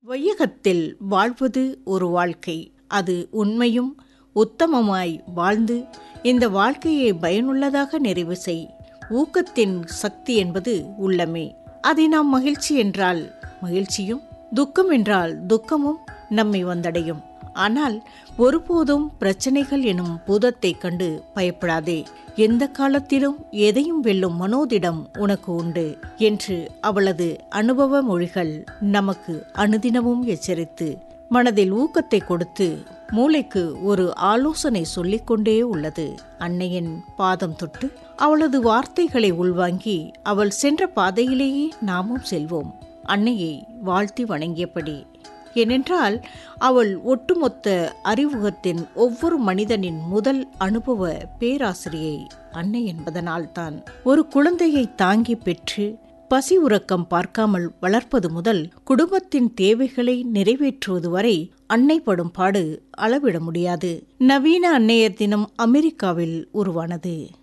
வையகத்தில் வாழ்வது ஒரு வாழ்க்கை அது உண்மையும் உத்தமமாய் வாழ்ந்து இந்த வாழ்க்கையை பயனுள்ளதாக நிறைவு செய் ஊக்கத்தின் சக்தி என்பது உள்ளமே அதை நாம் மகிழ்ச்சி என்றால் மகிழ்ச்சியும் துக்கம் என்றால் துக்கமும் நம்மை வந்தடையும் ஆனால் ஒருபோதும் பிரச்சனைகள் எனும் பூதத்தை கண்டு பயப்படாதே எந்த காலத்திலும் எதையும் வெல்லும் மனோதிடம் உனக்கு உண்டு என்று அவளது அனுபவ மொழிகள் நமக்கு அனுதினமும் எச்சரித்து மனதில் ஊக்கத்தை கொடுத்து மூளைக்கு ஒரு ஆலோசனை சொல்லிக்கொண்டே உள்ளது அன்னையின் பாதம் தொட்டு அவளது வார்த்தைகளை உள்வாங்கி அவள் சென்ற பாதையிலேயே நாமும் செல்வோம் அன்னையை வாழ்த்தி வணங்கியபடி ஏனென்றால் அவள் ஒட்டுமொத்த அறிமுகத்தின் ஒவ்வொரு மனிதனின் முதல் அனுபவ பேராசிரியை அன்னை என்பதனால்தான் ஒரு குழந்தையை தாங்கி பெற்று பசி உறக்கம் பார்க்காமல் வளர்ப்பது முதல் குடும்பத்தின் தேவைகளை நிறைவேற்றுவது வரை அன்னை படும் பாடு அளவிட முடியாது நவீன அன்னையர் தினம் அமெரிக்காவில் உருவானது